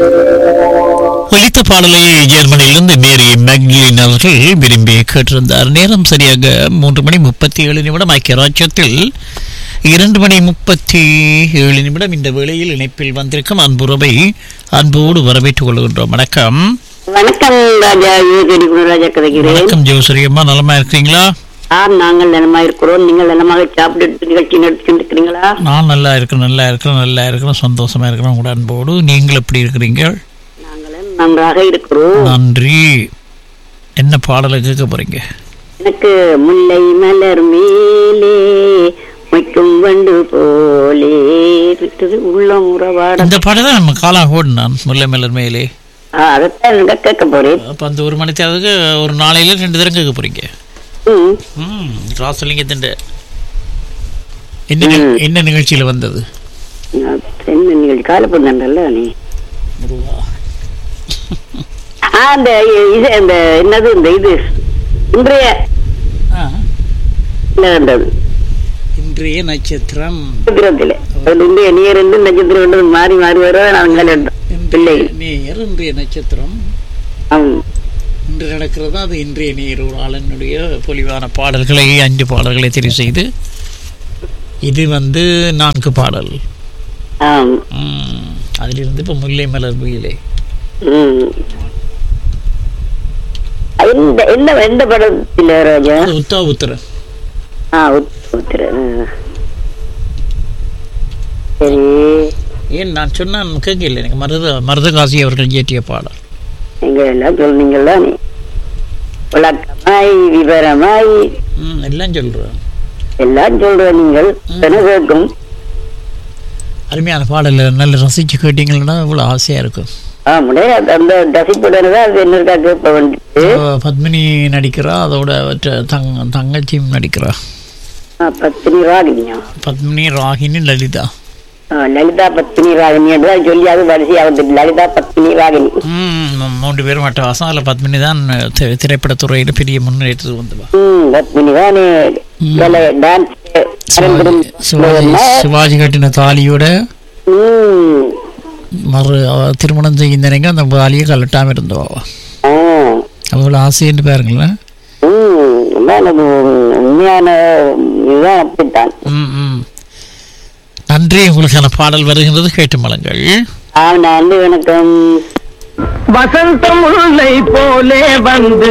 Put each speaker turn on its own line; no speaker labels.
ஒலித்த பாடலை ஜெர்மனியிலிருந்து மேரி மேக்லின் அவர்கள் விரும்பி கேட்டிருந்தார் நேரம் சரியாக மூன்று மணி முப்பத்தி ஏழு நிமிடம் ஐக்கிய ராஜ்யத்தில் இரண்டு மணி முப்பத்தி ஏழு நிமிடம் இந்த வேளையில் இணைப்பில் வந்திருக்கும் அன்புறவை அன்போடு வரவேற்றுக் கொள்கின்றோம் வணக்கம்
வணக்கம் ராஜா யூஜடி குணராஜா கதைக்கிறேன்
வணக்கம் ஜோசரி அம்மா நலமா இருக்கிறீங்களா
ஆம் நாங்கள் நலமா இருக்கிறோம் நீங்கள் நலமாக சாப்பிட்டு நிகழ்ச்சி நடத்தி இருக்கிறீங்களா
நான் நல்லா இருக்கிறேன் நல்லா இருக்கிறேன் நல்லா இருக்கிறேன் சந்தோஷமா இருக்கிறேன் உங்களோட அன்போடு நீங்கள் எப்படி இருக்கிறீங்க
நாங்களும் நன்றாக இருக்கிறோம்
நன்றி என்ன பாடலை கேட்க போறீங்க
எனக்கு முல்லை மலர் மேலே மொய்க்கும் வண்டு போலே விட்டது உள்ளம் உறவாட
இந்த பாடலை நம்ம காலா ஓடினான் முல்லை மலர் மேலே
ஆ, அதைத்தான் எனக்கு கேட்க போறேன்
அப்போ அந்த ஒரு மணி தேர்தலுக்கு ஒரு நாளையில ரெண்டு தரம் கேட்க போறீங்க
ம்.
ம் ராசலிங்கத்தின் என்ன நி- என்ன நிகழ்ச்சியில வந்தது
என்ன நிகழ்ச்சி காலப்பண்ணல நீ ஆ அந்த இது அந்த என்னது இந்த இது இன்றைய என்ன வந்தது
இன்றைய நட்சத்திரம்
நட்சத்திரத்திலே அதுல இந்திய நீர் என்று நட்சத்திரம் என்றது மாறி மாறி வர நாங்கள் பிள்ளை
நேயர் இன்றைய நட்சத்திரம்
ஆம்.
இன்று நடக்கிறதா அது இன்றைய நேர் ஒரு ஆளனுடைய பொலிவான பாடல்களை அஞ்சு பாடல்களை தெரிவு செய்து இது வந்து நான்கு பாடல்
ஆம்.
ம், அதிலிருந்து இப்போ முல்லை மலர் வெயிலே
ம். எந்த எந்த எந்த படத்துல ராஜா
அது உத்தா உத்தரன்
ஆ உத்- உத்திர ஆ. சரி
ஏன் நான் சொன்னேன் கேட்கல எனக்கு மருத மருதகாசி அவர்கள் இயற்றிய பாடல்
நீங்க எல்லாம் சொன்னீங்களா நீ விளக்கமாய் விவரமாய்
ம் எல்லாம் சொல்கிறேன்
எல்லாம் சொல்ற நீங்கள் என கேட்கும்
அருமையான பாடல் நல்ல ரசிச்சு கேட்டீங்கன்னா இவ்வளோ ஆசையாக இருக்கும்
ஆ முடியாது அந்த ரசிப்புடனே தான் அது என்ன இருக்கா கேட்ப வந்துட்டு
அவ பத்மினி நடிக்கிறா அதோட அவற்ற தங் தங்கச்சியும் நடிக்கிறா
ஆ, பத்தினி ராகினியா
பத்மினி ராகினி லலிதா
ஆ, லலிதா பத்தினி ராகினி என்றுதான் சொல்லி அது வரிசையாவது லலிதா பத்தினி ராகினி
ம் மூன்று பேரும் மற்ற வாசம் அதில் பத்மினி தான் தி- திரைப்படத்துறையில் பெரிய முன்னேற்றத்துக்கு வந்துவா
ம் பத்மினி தானே டான்ஸ்
சிவாஜி சிவாஜி சிவாஜி கட்டின தாலியோட
ம்
மறு அவ திருமணம் செய்கின்றனைங்க அந்த தாலியை கலட்டாமல் இருந்தவா
ஆ
அவ்வளோ ஆசைன்னு பாருங்களேன்
ம் அதான் அது உண்மையான இதுதான் அப்படித்தான்
ம் ம் நன்றி உங்களுக்கான பாடல் வருகின்றது கேட்டு மலங்கள்
ஆ நன்றி வணக்கம்
வசந்தம் முல்லை போலே வந்து